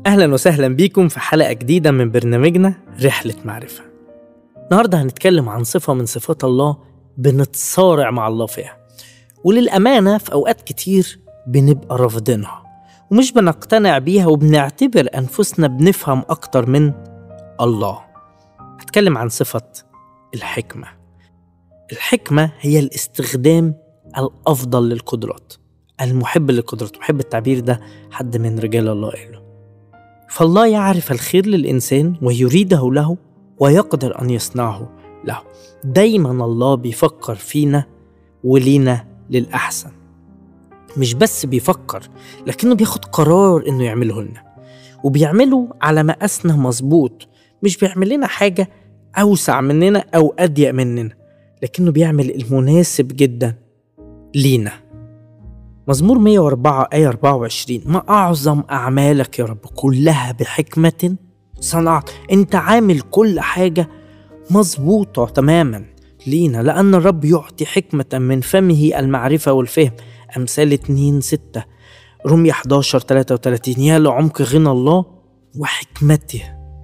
أهلا وسهلا بيكم في حلقة جديدة من برنامجنا رحلة معرفة النهاردة هنتكلم عن صفة من صفات الله بنتصارع مع الله فيها وللأمانة في أوقات كتير بنبقى رافضينها ومش بنقتنع بيها وبنعتبر أنفسنا بنفهم أكتر من الله هتكلم عن صفة الحكمة الحكمة هي الاستخدام الأفضل للقدرات المحب للقدرات محب التعبير ده حد من رجال الله قاله فالله يعرف الخير للإنسان ويريده له ويقدر أن يصنعه له دايما الله بيفكر فينا ولينا للأحسن مش بس بيفكر لكنه بياخد قرار إنه يعمله لنا وبيعمله على مقاسنا مظبوط مش بيعمل لنا حاجة أوسع مننا أو أضيق مننا لكنه بيعمل المناسب جدا لينا مزمور 104 آية 24 ما أعظم أعمالك يا رب كلها بحكمة صنعت أنت عامل كل حاجة مظبوطة تماما لينا لأن الرب يعطي حكمة من فمه المعرفة والفهم أمثال 2 6 رمية 11 33 يا لعمق غنى الله وحكمته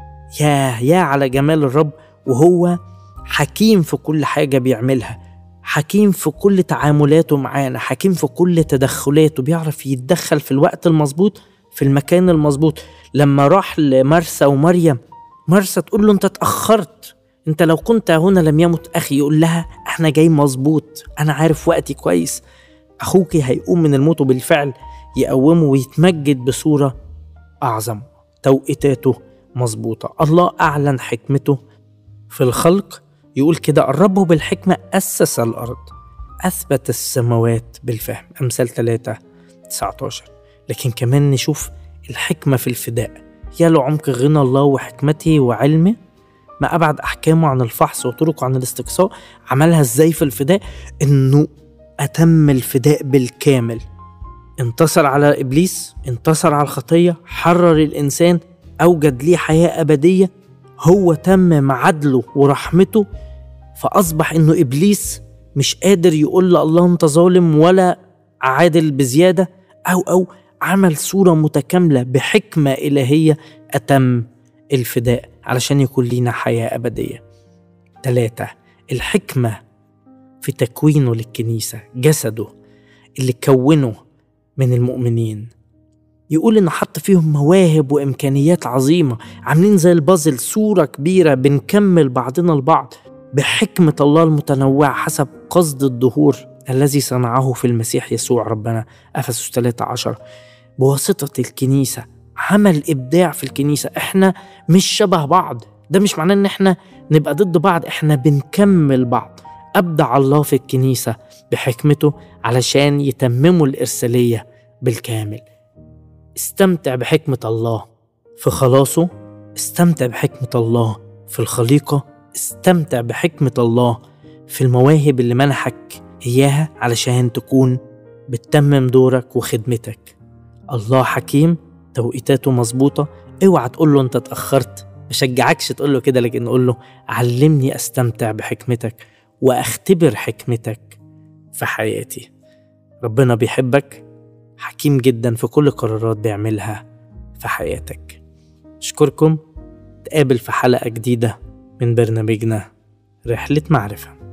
يا يا على جمال الرب وهو حكيم في كل حاجة بيعملها حكيم في كل تعاملاته معانا حكيم في كل تدخلاته بيعرف يتدخل في الوقت المظبوط في المكان المظبوط لما راح لمرسى ومريم مرسى تقول له انت اتأخرت انت لو كنت هنا لم يمت اخي يقول لها احنا جاي مظبوط انا عارف وقتي كويس اخوك هيقوم من الموت وبالفعل يقومه ويتمجد بصورة اعظم توقيتاته مظبوطة الله اعلن حكمته في الخلق يقول كده الرب بالحكمة أسس الأرض أثبت السماوات بالفهم أمثال 3 19 لكن كمان نشوف الحكمة في الفداء يا لعمق غنى الله وحكمته وعلمه ما أبعد أحكامه عن الفحص وطرقه عن الاستقصاء عملها إزاي في الفداء إنه أتم الفداء بالكامل انتصر على إبليس انتصر على الخطية حرر الإنسان أوجد ليه حياة أبدية هو تمم عدله ورحمته فأصبح إنه إبليس مش قادر يقول الله أنت ظالم ولا عادل بزيادة أو أو عمل صورة متكاملة بحكمة إلهية أتم الفداء علشان يكون لينا حياة أبدية ثلاثة الحكمة في تكوينه للكنيسة جسده اللي كونه من المؤمنين يقول إنه حط فيهم مواهب وإمكانيات عظيمة عاملين زي البازل صورة كبيرة بنكمل بعضنا البعض بحكمة الله المتنوعة حسب قصد الظهور الذي صنعه في المسيح يسوع ربنا أفسس 13 بواسطة الكنيسة عمل إبداع في الكنيسة إحنا مش شبه بعض ده مش معناه إن إحنا نبقى ضد بعض إحنا بنكمل بعض أبدع الله في الكنيسة بحكمته علشان يتمموا الإرسالية بالكامل استمتع بحكمة الله في خلاصه استمتع بحكمة الله في الخليقة استمتع بحكمة الله في المواهب اللي منحك إياها علشان تكون بتتمم دورك وخدمتك الله حكيم توقيتاته مظبوطة اوعى تقول له انت اتأخرت مشجعكش تقول له كده لكن قول له علمني استمتع بحكمتك واختبر حكمتك في حياتي ربنا بيحبك حكيم جدا في كل قرارات بيعملها في حياتك أشكركم تقابل في حلقة جديدة من برنامجنا رحلة معرفة